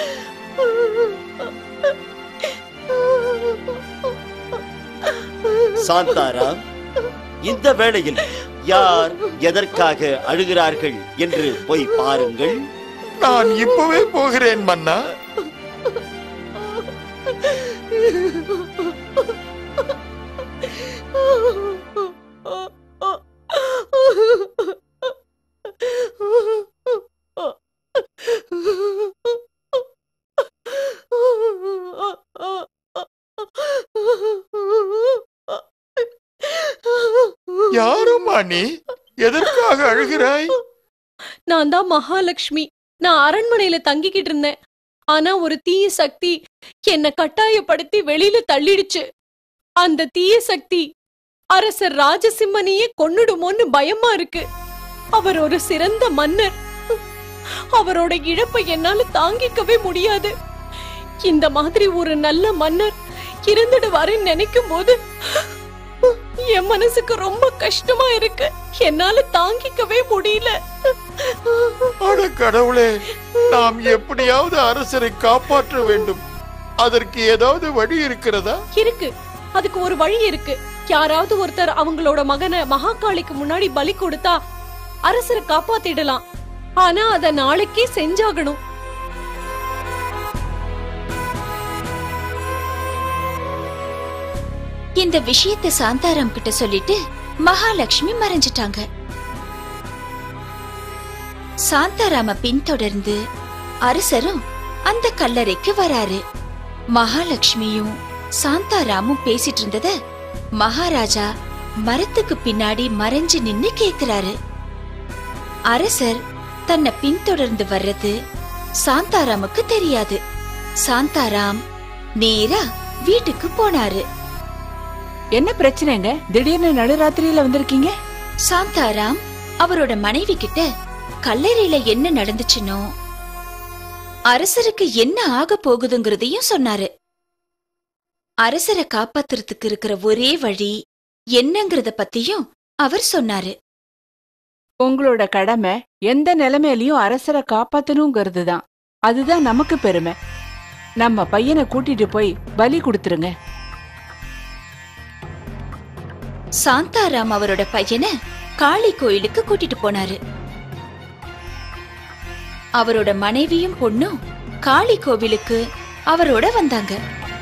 சாந்தாராம் இந்த வேளையில் யார் எதற்காக அழுகிறார்கள் என்று போய் பாருங்கள் நான் இப்பவே போகிறேன் மன்னா யாரும்மா நீ எதற்காக அழுகிறாய் நான் தான் மகாலட்சுமி நான் அரண்மனையில தங்கிக்கிட்டு இருந்தேன் ஆனா ஒரு தீய சக்தி என்ன கட்டாயப்படுத்தி வெளியில தள்ளிடுச்சு அந்த தீய சக்தி அரசர் ராஜசிம்மனையே கொன்னுடுமோன்னு பயமா இருக்கு அவர் ஒரு சிறந்த மன்னர் அவரோட இழப்பை என்னால தாங்கிக்கவே முடியாது இந்த மாதிரி ஒரு நல்ல மன்னர் இருந்துடுவாருன்னு நினைக்கும் போது என் மனசுக்கு ரொம்ப கஷ்டமா இருக்கு என்னால தாங்கிக்கவே முடியல அட கடவுளே நாம் எப்படியாவது அரசரை காப்பாற்ற வேண்டும் அதற்கு ஏதாவது வழி இருக்கிறதா இருக்கு அதுக்கு ஒரு வழி இருக்கு யாராவது ஒருத்தர் அவங்களோட மகனை மகாகாளிக்கு முன்னாடி பலி கொடுத்தா அரசரை காப்பாத்திடலாம் ஆனா அத நாளைக்கே செஞ்சாகணும் இந்த விஷயத்தை சாந்தாராம் கிட்ட சொல்லிட்டு மகாலட்சுமி மறைஞ்சிட்டாங்க சாந்தாராம பின்தொடர்ந்து அரசரும் அந்த கல்லறைக்கு வராரு மகாலட்சுமியும் சாந்தாராமும் பேசிட்டு இருந்தத மகாராஜா மரத்துக்கு பின்னாடி மறைஞ்சு நின்னு கேக்குறாரு அரசர் தன்னை பின்தொடர்ந்து வர்றது சாந்தாராமுக்கு தெரியாது சாந்தாராம் நேரா வீட்டுக்கு போனாரு என்ன பிரச்சனைங்க திடீர்னு நடுராத்திரியில வந்திருக்கீங்க சாந்தாராம் அவரோட மனைவி கிட்ட கல்லறையில என்ன நடந்துச்சுனோ அரசருக்கு என்ன ஆக போகுதுங்கிறதையும் சொன்னாரு அரசரை காப்பாத்துறதுக்கு இருக்கிற ஒரே வழி என்னங்கறத பத்தியும் அவர் சொன்னாரு உங்களோட கடமை எந்த நிலைமையிலயும் அரசரை காப்பாத்தணுங்கிறது தான் அதுதான் நமக்கு பெருமை நம்ம பையனை கூட்டிட்டு போய் பலி கொடுத்துருங்க சாந்தாராம் அவரோட பையனை காளி கோயிலுக்கு கூட்டிட்டு போனாரு அவரோட மனைவியும் பொண்ணும் காளி கோவிலுக்கு அவரோட வந்தாங்க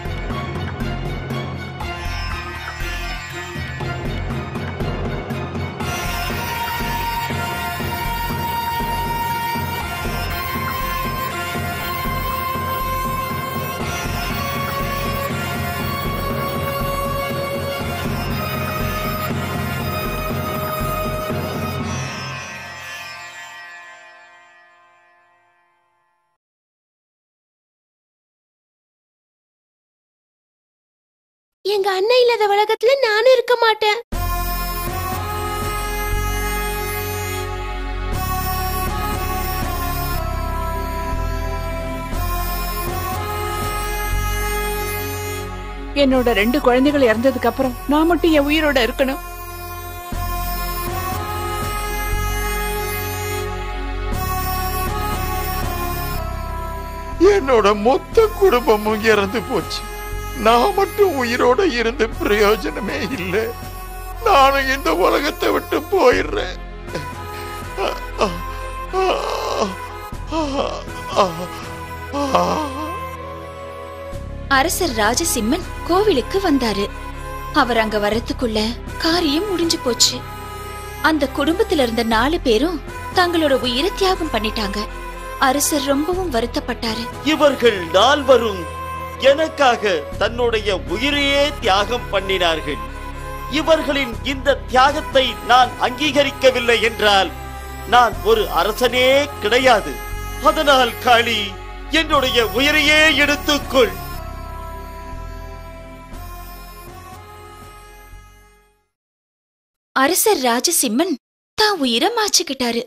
எங்க அண்ணன் இல்லாத உலகத்துல நானும் இருக்க மாட்டேன் என்னோட ரெண்டு குழந்தைகள் இறந்ததுக்கு அப்புறம் நான் மட்டும் என் உயிரோட இருக்கணும் என்னோட மொத்த குடும்பமும் இறந்து போச்சு நான் மட்டும் உயிரோட இருந்து பிரயோஜனமே இல்லை நானும் இந்த உலகத்தை விட்டு போயிடுறேன் அரசர் ராஜசிம்மன் கோவிலுக்கு வந்தாரு அவர் அங்க வரத்துக்குள்ள காரியம் முடிஞ்சு போச்சு அந்த குடும்பத்துல இருந்த நாலு பேரும் தங்களோட உயிரை தியாகம் பண்ணிட்டாங்க அரசர் ரொம்பவும் வருத்தப்பட்டாரு இவர்கள் நால்வரும் எனக்காக தன்னுடைய உயிரையே தியாகம் பண்ணினார்கள் இவர்களின் இந்த தியாகத்தை நான் அங்கீகரிக்கவில்லை என்றால் நான் ஒரு அரசனே கிடையாது அதனால் காளி என்னுடைய உயிரையே எடுத்துக்கொள் அரசர் ராஜசிம்மன் தான் உயிரை மாச்சுக்கிட்டாரு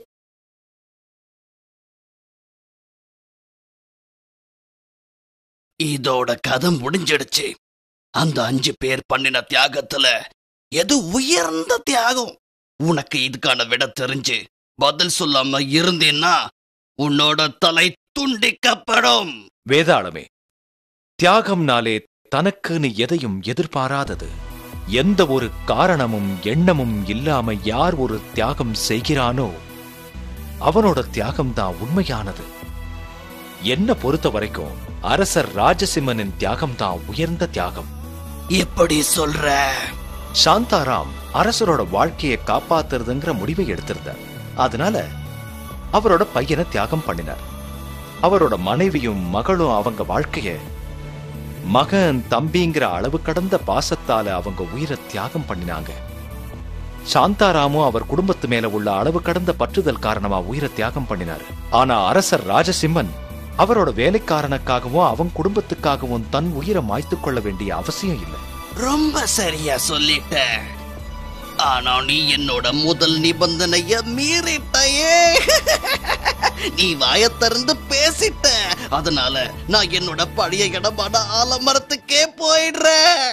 இதோட கதை முடிஞ்சிடுச்சு அந்த அஞ்சு பேர் பண்ணின தியாகத்துல எது உயர்ந்த தியாகம் உனக்கு இதுக்கான விட தெரிஞ்சு பதில் சொல்லாம இருந்தேன்னா உன்னோட தலை துண்டிக்கப்படும் வேதாளமே தியாகம்னாலே தனக்குன்னு எதையும் எதிர்பாராதது எந்த ஒரு காரணமும் எண்ணமும் இல்லாம யார் ஒரு தியாகம் செய்கிறானோ அவனோட தியாகம் தான் உண்மையானது என்ன பொறுத்த வரைக்கும் அரசர் ராஜசிம்மனின் தியாகம் தான் உயர்ந்த தியாகம் எப்படி சொல்ற சாந்தாராம் அரசரோட வாழ்க்கையை காப்பாத்துறதுங்கிற முடிவை எடுத்திருந்தார் அதனால அவரோட பையனை தியாகம் பண்ணினார் அவரோட மனைவியும் மகளும் அவங்க வாழ்க்கைய மகன் தம்பிங்கிற அளவு கடந்த பாசத்தால அவங்க உயிரை தியாகம் பண்ணினாங்க சாந்தாராமும் அவர் குடும்பத்து மேல உள்ள அளவு கடந்த பற்றுதல் காரணமா உயிரை தியாகம் பண்ணினாரு ஆனா அரசர் ராஜசிம்மன் அவரோட வேலைக்காரனுக்காகவும் அவன் குடும்பத்துக்காகவும் தன் உயிரை மாய்த்துக் கொள்ள வேண்டிய அவசியம் இல்லை ரொம்ப சரியா சொல்லிட்ட ஆனா நீ என்னோட முதல் நிபந்தனைய மீறிட்டயே நீ வாய திறந்து பேசிட்ட அதனால நான் என்னோட பழைய இடமான ஆலமரத்துக்கே போயிடுறேன்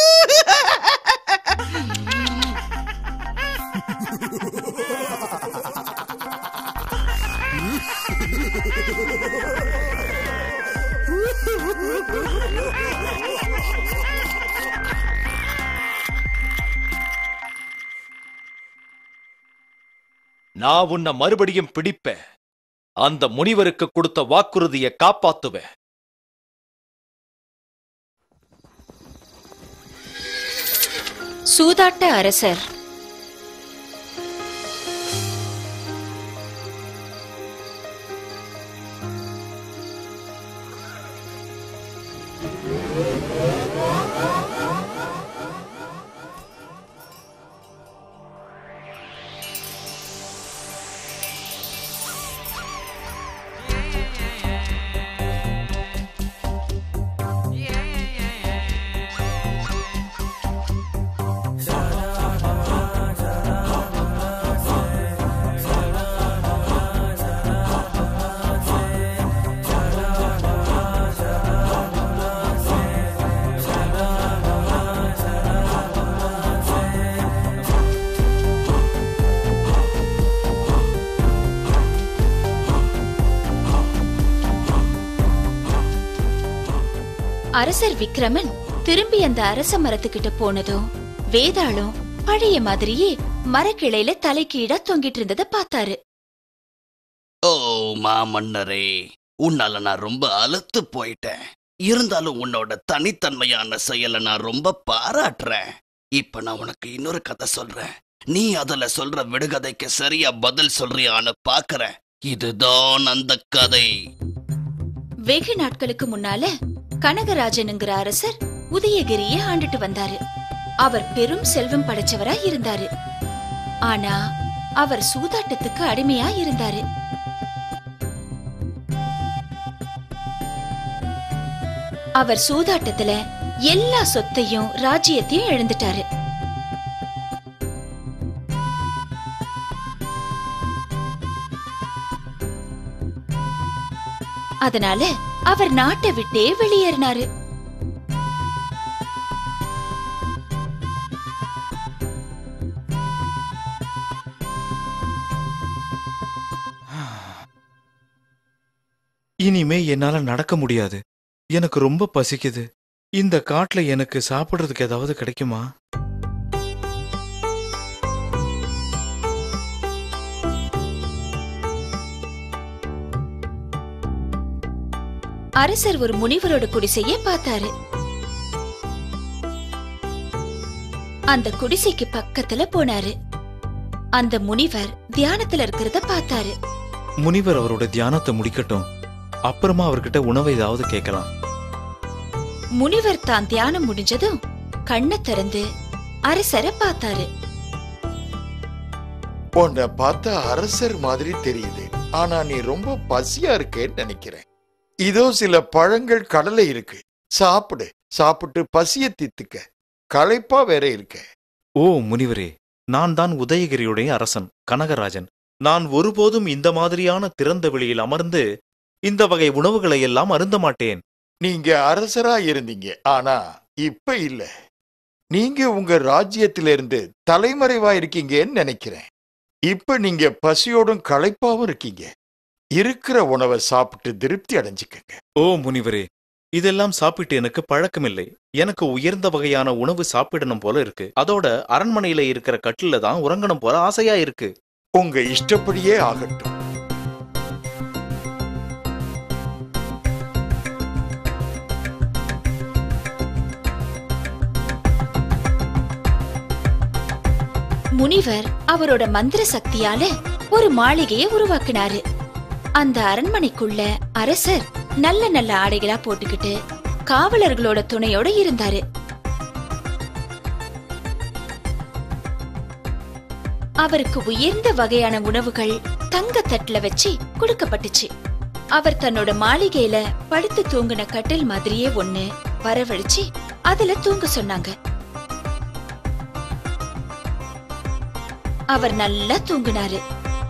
நான் உன்னை மறுபடியும் பிடிப்பேன் அந்த முனிவருக்கு கொடுத்த வாக்குறுதியை காப்பாத்துவேன் சூதாட்ட அரசர் அரசர் விக்ரமன் திரும்பி அந்த அரச மரத்துக்கிட்ட போனதும் வேதாளம் பழைய மாதிரியே மரக்கிளையில தலைக்கீழா தொங்கிட்டு இருந்ததை பார்த்தாரு ஓ மாமன்னரே உன்னால நான் ரொம்ப அலுத்து போயிட்டேன் இருந்தாலும் உன்னோட தனித்தன்மையான செயலை நான் ரொம்ப பாராட்டுறேன் இப்ப நான் உனக்கு இன்னொரு கதை சொல்றேன் நீ அதுல சொல்ற விடுகதைக்கு சரியா பதில் சொல்றியான்னு பாக்குறேன் இதுதான் அந்த கதை வெகு நாட்களுக்கு முன்னால கனகராஜனுங்கிற அரசர் உதயகிரிய ஆண்டுட்டு வந்தாரு அவர் பெரும் செல்வம் படைச்சவரா இருந்தாரு ஆனா அவர் சூதாட்டத்துக்கு அடிமையா இருந்தாரு அவர் சூதாட்டத்துல எல்லா சொத்தையும் ராஜ்யத்தையும் இழந்துட்டாரு அதனால அவர் நாட்டை விட்டே வெளியேறினாரு இனிமே என்னால நடக்க முடியாது எனக்கு ரொம்ப பசிக்குது இந்த காட்டுல எனக்கு சாப்பிடுறதுக்கு ஏதாவது கிடைக்குமா அரசர் ஒரு முனிவரோட குடிசைய பார்த்தாரு அந்த குடிசைக்கு பக்கத்துல போனாரு அந்த முனிவர் தியானத்துல இருக்கிறத பார்த்தாரு முனிவர் அவரோட தியானத்தை முடிக்கட்டும் அப்புறமா அவர்கிட்ட உணவை ஏதாவது கேட்கலாம் முனிவர் தான் தியானம் முடிஞ்சதும் கண்ணை திறந்து அரசரை பார்த்தாரு உன்னை பார்த்தா அரசர் மாதிரி தெரியுது ஆனா நீ ரொம்ப பசியா இருக்கேன்னு நினைக்கிறேன் இதோ சில பழங்கள் கடலை இருக்கு சாப்பிடு சாப்பிட்டு பசிய தீத்துக்க களைப்பா வேற இருக்க ஓ முனிவரே நான் தான் உதயகிரியுடைய அரசன் கனகராஜன் நான் ஒருபோதும் இந்த மாதிரியான திறந்த வெளியில் அமர்ந்து இந்த வகை உணவுகளை எல்லாம் அருந்த மாட்டேன் நீங்க அரசரா இருந்தீங்க ஆனா இப்ப இல்ல நீங்க உங்க ராஜ்யத்திலிருந்து தலைமறைவா இருக்கீங்கன்னு நினைக்கிறேன் இப்ப நீங்க பசியோடும் களைப்பாவும் இருக்கீங்க இருக்கிற உணவை சாப்பிட்டு திருப்தி அடைஞ்சுக்கங்க ஓ முனிவரே இதெல்லாம் சாப்பிட்டு எனக்கு பழக்கமில்லை எனக்கு உயர்ந்த வகையான உணவு சாப்பிடணும் போல இருக்கு அதோட அரண்மனையில இருக்கிற கட்டில தான் உறங்கணும் போல ஆசையா இருக்கு உங்க இஷ்டப்படியே ஆகட்டும் முனிவர் அவரோட மந்திர சக்தியால ஒரு மாளிகையை உருவாக்கினாரு அந்த அரண்மனைக்குள்ள அரசர் நல்ல நல்ல ஆடைகளா போட்டுக்கிட்டு காவலர்களோட துணையோட இருந்தாரு அவருக்கு உயர்ந்த வகையான உணவுகள் தங்க தட்டுல வச்சு கொடுக்கப்பட்டுச்சு அவர் தன்னோட மாளிகையில படுத்து தூங்கின கட்டில் மாதிரியே ஒண்ணு வரவழைச்சு அதுல தூங்க சொன்னாங்க அவர் நல்லா தூங்கினாரு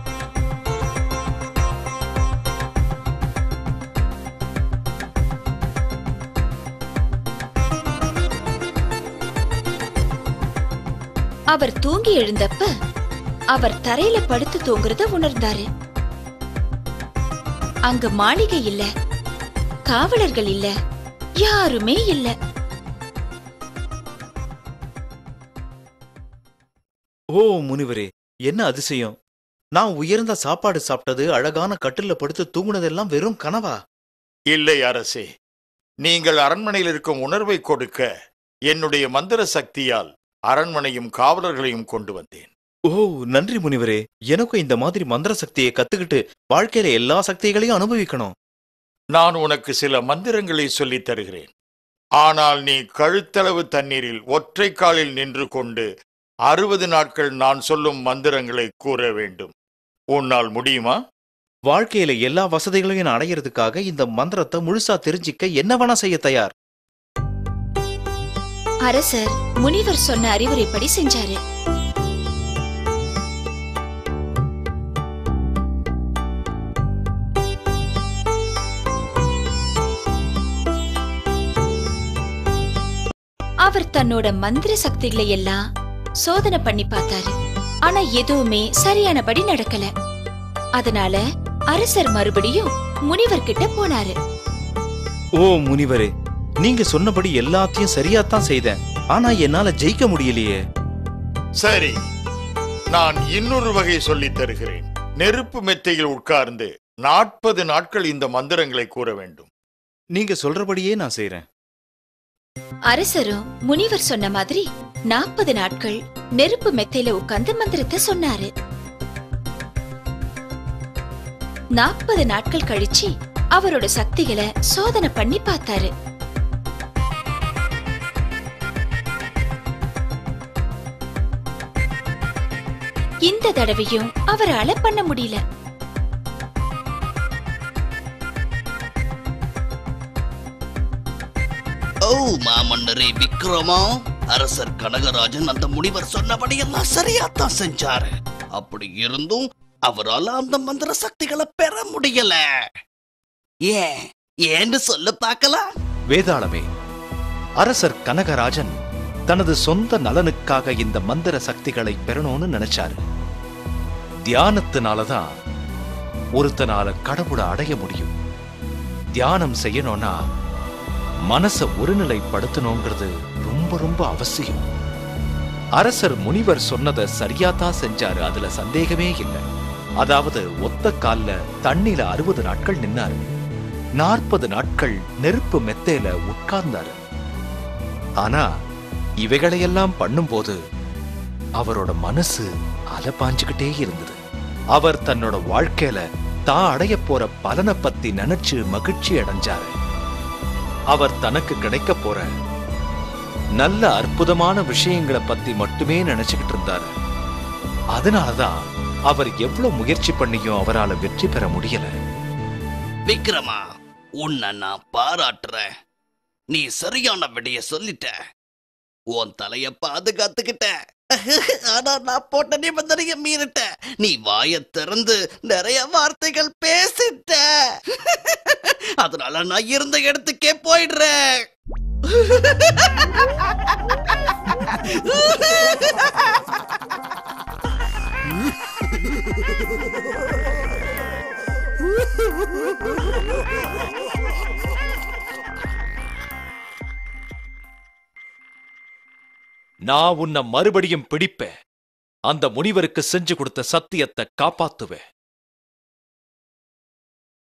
அவர் தூங்கி எழுந்தப்ப அவர் தரையில படுத்து தூங்குறத உணர்ந்தாரு அங்க மாளிகை இல்ல காவலர்கள் இல்ல யாருமே இல்ல ஓ முனிவரே என்ன அதிசயம் நான் உயர்ந்த சாப்பாடு சாப்பிட்டது அழகான கட்டில்ல படுத்து தூங்குனதெல்லாம் வெறும் கனவா இல்லை அரசே நீங்கள் அரண்மனையில் இருக்கும் உணர்வை கொடுக்க என்னுடைய மந்திர சக்தியால் அரண்மனையும் காவலர்களையும் கொண்டு வந்தேன் ஓ நன்றி முனிவரே எனக்கும் இந்த மாதிரி மந்திர சக்தியை கத்துக்கிட்டு வாழ்க்கையில எல்லா சக்திகளையும் அனுபவிக்கணும் நான் உனக்கு சில மந்திரங்களை சொல்லித் தருகிறேன் ஆனால் நீ கழுத்தளவு தண்ணீரில் ஒற்றை காலில் நின்று கொண்டு அறுபது நாட்கள் நான் சொல்லும் மந்திரங்களை கூற வேண்டும் உன்னால் முடியுமா வாழ்க்கையில எல்லா வசதிகளையும் நான் அடையிறதுக்காக இந்த மந்திரத்தை முழுசா தெரிஞ்சிக்க என்ன வேணா செய்ய தயார் அரசர் முனிவர் சொன்ன அறிவுரைப்படி செஞ்சாரு அவர் தன்னோட மந்திர சக்திகளை எல்லாம் சோதனை பண்ணி பார்த்தாரு ஆனா எதுவுமே சரியானபடி நடக்கல அதனால அரசர் மறுபடியும் முனிவர் கிட்ட போனாரு ஓ முனிவரே நீங்க சொன்னபடி எல்லாத்தையும் சரியாத்தான் செய்தேன் ஆனா என்னால ஜெயிக்க முடியலையே சரி நான் இன்னொரு வகை சொல்லித் தருகிறேன் நெருப்பு மெத்தையில் உட்கார்ந்து நாற்பது நாட்கள் இந்த மந்திரங்களை கூற வேண்டும் நீங்க சொல்றபடியே நான் செய்றேன் அரசரும் முனிவர் சொன்ன மாதிரி நாற்பது நாட்கள் நெருப்பு மெத்தையில உட்கார்ந்து மந்திரத்தை சொன்னாரு நாற்பது நாட்கள் கழிச்சு அவரோட சக்திகளை சோதனை பண்ணி பார்த்தாரு இந்த தடவையும் அவரால பண்ண முடியல ஓ மாமன்னரே விக்ரமா அரசர் கனகராஜன் அந்த முனிவர் சொன்னபடியெல்லாம் சரியாத்தான் செஞ்சாரு அப்படி இருந்தும் அவரால அந்த மந்திர சக்திகளை பெற முடியல ஏன் ஏன்னு சொல்ல பார்க்கலாம் வேதாளமே அரசர் கனகராஜன் தனது சொந்த நலனுக்காக இந்த மந்திர சக்திகளை பெறணும்னு நினைச்சாரு தியானத்தினாலதான் ஒருத்தனால கடவுளை அடைய முடியும் தியானம் செய்யணும்னா மனச ஒருநிலைப்படுத்தணுங்கிறது ரொம்ப ரொம்ப அவசியம் அரசர் முனிவர் சொன்னதை சரியாத்தான் செஞ்சாரு அதுல சந்தேகமே இல்லை அதாவது ஒத்த கால்ல தண்ணில அறுபது நாட்கள் நின்னாரு நாற்பது நாட்கள் நெருப்பு மெத்தையில உட்கார்ந்தாரு ஆனா இவைகளையெல்லாம் பண்ணும்போது அவரோட மனசு அலப்பாஞ்சுக்கிட்டே இருந்தது அவர் தன்னோட வாழ்க்கையில தான் அடைய போற பலனை பத்தி நினைச்சு மகிழ்ச்சி அடைஞ்சாரு அவர் தனக்கு கிடைக்க போற நல்ல அற்புதமான விஷயங்களை பத்தி மட்டுமே நினைச்சுக்கிட்டு இருந்தாரு அதனாலதான் அவர் எவ்வளவு முயற்சி பண்ணியும் அவரால வெற்றி பெற முடியல விக்ரமா உன்னை நான் பாராட்டுறேன் நீ சரியான விடைய சொல்லிட்ட உன் தலைய பாதுகாத்துக்கிட்ட ஆனா நான் போட்ட நிபந்தனைய மீறிட்ட நீ வாய திறந்து நிறைய வார்த்தைகள் பேசிட்ட அதனால நான் இருந்த இடத்துக்கே போயிடுறேன் நான் உன்னை மறுபடியும் பிடிப்பேன் அந்த முனிவருக்கு செஞ்சு கொடுத்த சத்தியத்தை காப்பாத்துவேன்